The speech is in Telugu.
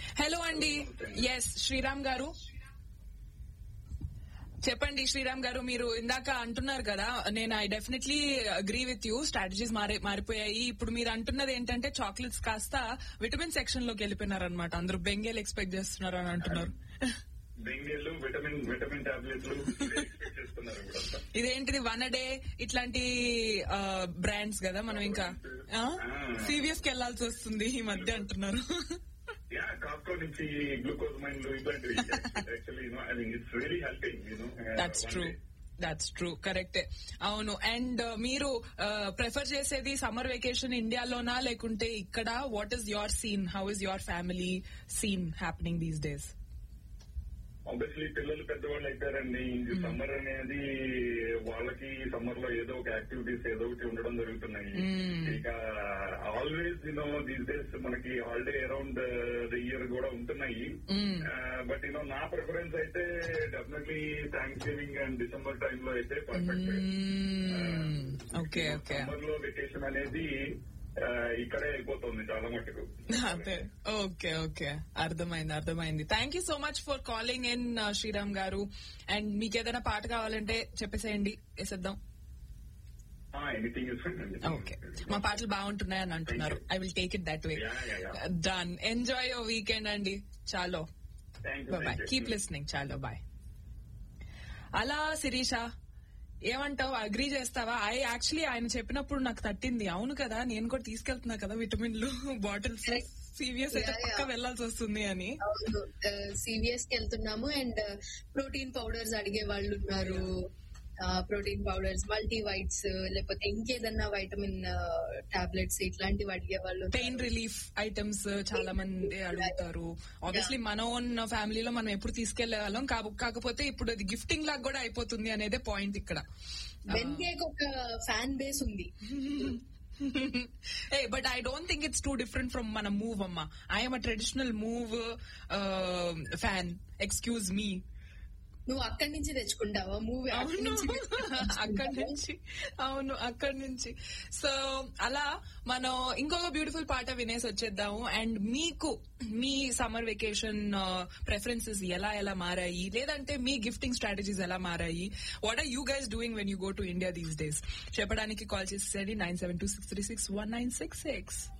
హలో అండి ఎస్ శ్రీరామ్ గారు చెప్పండి శ్రీరామ్ గారు మీరు ఇందాక అంటున్నారు కదా నేను I definitely agree with you strategies మారి మారిపోయాయి ఇప్పుడు మీరు అంటున్నది ఏంటంటే చాక్లెట్స్ కాస్త విటమిన్ సెక్షన్ లోకి వెళ్ళిపోయినారు అనమాట అందరూ బెంగేలు ఎక్స్పెక్ట్ చేస్తున్నారు అని అంటున్నారు బెంగేళ్ళు విటమిన్ విటమిన్ టాబ్లెట్లు ఎక్స్పెక్ట్ చేస్తున్నారు ఇప్పుడు అంతా. ఇదేంటిది వన్ డే ఇట్లాంటి బ్రాండ్స్ కదా మనం ఇంకా సీరియస్ కి వెళ్లాల్సి వస్తుంది ఈ మధ్య అంటున్నారు యా కాస్కో నుంచి గ్లూకోజ్ మైన్లు ఇట్లాంటివి actually you know I mean it's really helping you know that's true that's true కరెక్టే అవును అండ్ మీరు ప్రిఫర్ చేసేది సమ్మర్ వెకేషన్ ఇండియాలోనా లేకుంటే ఇక్కడ what is your scene how is your family scene happening these days obviously పిల్లలు పెద్దవాళ్ళు అయిపోయారండి ఇంక సమ్మర్ అనేది వాళ్ళకి సమ్మర్ లో ఏదో ఒక యాక్టివిటీస్ ఏదో ఒకటి ఉండడం జరుగుతున్నాయి ఇక ఆల్వేస్ యూనో దీస్ డేస్ మనకి హాలిడే అరౌండ్ ద ఇయర్ కూడా ఉంటున్నాయి బట్ యూనో నా ప్రిఫరెన్స్ అయితే definitely thanksgiving and December time లో అయితే పర్ఫెక్ట్ ఓకే ఓకే సమ్మర్ లో వెకేషన్ అనేది ఆ, ఇక్కడే అయిపోతుంది చాలా మటుకు అదే ఓకే ఓకే అర్థమైంది అర్థమైంది thank you so much for calling in Sriram garu and మీకు ఏదైనా పాట కావాలంటే చెప్పేసేయండి వేసేద్దాం ఎనీథింగ్ ఇస్ ఓకే మా పాటలు బాగుంటున్నాయి అని అంటున్నారు I will take it that way Yeah, yeah, yeah. Done enjoy your weekend అండి చాలో థ్యాంక్ బాయ్ కీప్ లిస్నింగ్ చాలో బాయ్ అలా శిరీష ఏమంటావు అగ్రీ చేస్తావా ఐ యాక్చువల్లీ ఆయన చెప్పినప్పుడు నాకు తట్టింది అవును కదా నేను కూడా తీసుకెళ్తున్నా కదా విటమిన్లు బాటిల్స్ సీరియస్ అయితే Yeah, yeah. పక్క వెళ్లాల్సి వస్తుంది అని అవును సివిఎస్ కి వెళ్తున్నాము అండ్ ప్రోటీన్ పౌడర్స్ అడిగే వాళ్ళు ఉన్నారు ప్రోటీన్ పౌడర్స్ మల్టీ వైట్స్ లేకపోతే ఇంకేదన్నా వైటమిన్ టాబ్లెట్స్ ఇట్లాంటివి అడిగే వాళ్ళు ఉన్నారు. పెయిన్ రిలీఫ్ ఐటమ్స్ చాలా మంది అడుగుతారు ఆబ్వియస్లీ మన ఓన్ ఫ్యామిలీలో మనం ఎప్పుడు తీసుకెళ్లే వాళ్ళం కాపు- కాకపోతే ఇప్పుడు అది గిఫ్టింగ్ లాగా కూడా అయిపోతుంది అనేదే పాయింట్ ఇక్కడ బెన్కేక్ ఒక ఫ్యాన్ బేస్ ఉంది hey, but I don't think it's too different from మన మూవ్ అమ్మా I am a traditional move uh, fan. Excuse me. నువ్వు అక్కడి నుంచి తెచ్చుకుంటావా మూవీ అవును అక్కడి నుంచి అవును అక్కడి నుంచి సో అలా మనం ఇంకొక బ్యూటిఫుల్ పాట వినేసి వచ్చేద్దాము అండ్ మీకు మీ సమ్మర్ వెకేషన్ ప్రెఫరెన్సెస్ ఎలా ఎలా మారాయి లేదంటే మీ గిఫ్టింగ్ స్ట్రాటజీస్ ఎలా మారాయి what are you guys doing when you go to India these days చెప్పడానికి కాల్ చేసేది nine seven two six three six one nine six six